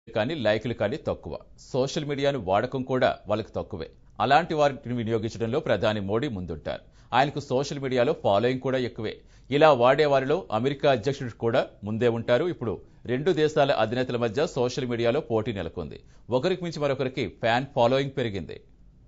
కానీ లైకులు కానీ తక్కువ సోషల్ మీడియాను వాడకం కూడా వాళ్ళకి తక్కువే అలాంటి వారిని వినియోగించడంలో ప్రధాని మోడీ ముందుంటారు ఆయనకు సోషల్ మీడియాలో ఫాలోయింగ్ కూడా ఎక్కువే ఇలా వాడే వారిలో అమెరికా అధ్యక్షుడు కూడా ముందే ఉంటారు ఇప్పుడు రెండు దేశాల అధినేతల మధ్య సోషల్ మీడియాలో పోటీ నెలకొంది ఒకరికి మించి మరొకరికి ఫ్యాన్ ఫాలోయింగ్ పెరిగింది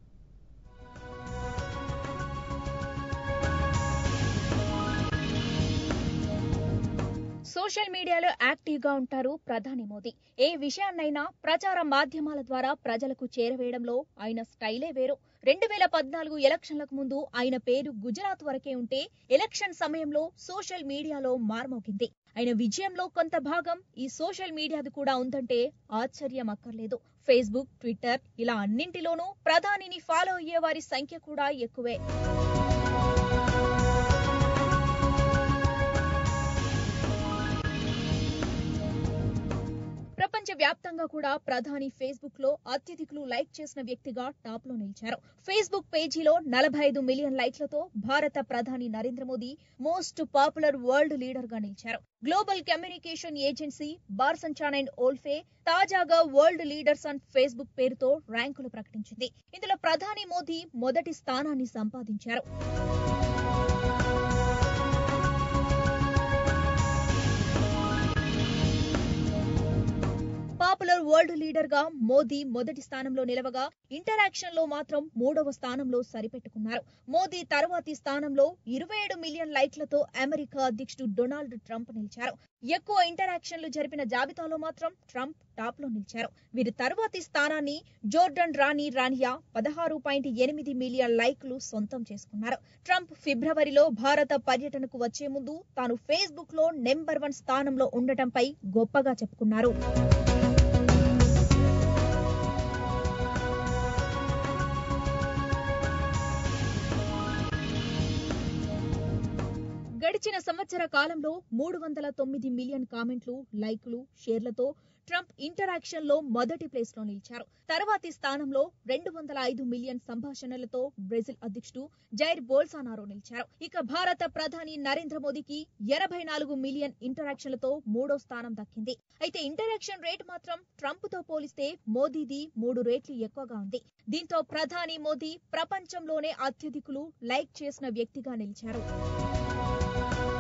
సోషల్ మీడియాలో యాక్టివ్ గా ఉంటారు ప్రధాని మోదీ ఏ విషయాన్నైనా ప్రచార మాధ్యమాల ద్వారా ప్రజలకు చేరవేయడంలో ఆయన స్టైలే వేరు రెండు వేల పద్నాలుగు ఎలక్షన్లకు ముందు ఆయన పేరు గుజరాత్ వరకే ఉంటే ఎలక్షన్ సమయంలో సోషల్ మీడియాలో మార్మోగింది ఆయన విజయంలో కొంత భాగం ఈ సోషల్ మీడియాది కూడా ఉందంటే ఆశ్చర్యం అక్కర్లేదు ఫేస్బుక్ ట్విట్టర్ ఇలా అన్నింటిలోనూ ప్రధానిని ఫాలో అయ్యే వారి సంఖ్య కూడా ఎక్కువే ప్రపంచ వ్యాప్తంగా కూడా ప్రధాని ఫేస్బుక్ లో అత్యధికులు లైక్ చేసిన వ్యక్తిగా టాప్ లో నిలిచారు ఫేస్బుక్ పేజీలో నలభై ఐదు మిలియన్ లైక్లతో భారత ప్రధాని Narendra Modi most popular world leader గా నిలిచారు global communication agency Burson Cohn and Wolfe తాజాగా వరల్డ్ లీడర్స్ అండ్ ఫేస్బుక్ పేరుతో ర్యాంకులు ప్రకటించింది ఇందులో ప్రధాని మోదీ మొదటి స్థానాన్ని సంపాదించారు పాపులర్ వరల్డ్ లీడర్ గా మోదీ మొదటి స్థానంలో నిలవగా ఇంటరాక్షన్ లో మాత్రం మూడవ స్థానంలో సరిపెట్టుకున్నారు మోదీ తర్వాతి స్థానంలో ఇరవై ఏడు మిలియన్ లైక్లతో అమెరికా అధ్యక్షుడు డొనాల్డ్ ట్రంప్ నిలిచారు ఎక్కువ ఇంటరాక్షన్లు జరిపిన జాబితాలో మాత్రం ట్రంప్ టాప్ లో నిలిచారు వీరి తర్వాతి స్థానాన్ని జోర్డన్ రాణి రానియా పదహారు పాయింట్ ఎనిమిది మిలియన్ లైక్లు సొంతం చేసుకున్నారు ట్రంప్ ఫిబ్రవరిలో భారత పర్యటనకు వచ్చే ముందు తాను ఫేస్బుక్ లో నెంబర్ వన్ స్థానంలో ఉండటంపై గొప్పగా చెప్పుకున్నారు గడిచిన సంవత్సర కాలంలో మూడు వందల తొమ్మిది మిలియన్ కామెంట్లు లైకులు షేర్లతో ట్రంప్ ఇంటరాక్షన్ లో మొదటి ప్లేస్ లో నిలిచారు తర్వాతి స్థానంలో రెండు వందల ఐదు మిలియన్ సంభాషణలతో బ్రెజిల్ అధ్యక్షుడు జైర్ బోల్సానారో నిలిచారు ఇక భారత ప్రధాని నరేంద్ర మోదీకి ఎనభై నాలుగు మిలియన్ ఇంటరాక్షన్లతో మూడో స్థానం దక్కింది అయితే ఇంటరాక్షన్ రేట్ మాత్రం ట్రంప్ తో పోలిస్తే మోదీది మూడు రేట్లు ఎక్కువగా ఉంది దీంతో ప్రధాని మోదీ ప్రపంచంలోనే అత్యధికులు లైక్ చేసిన వ్యక్తిగా నిలిచారు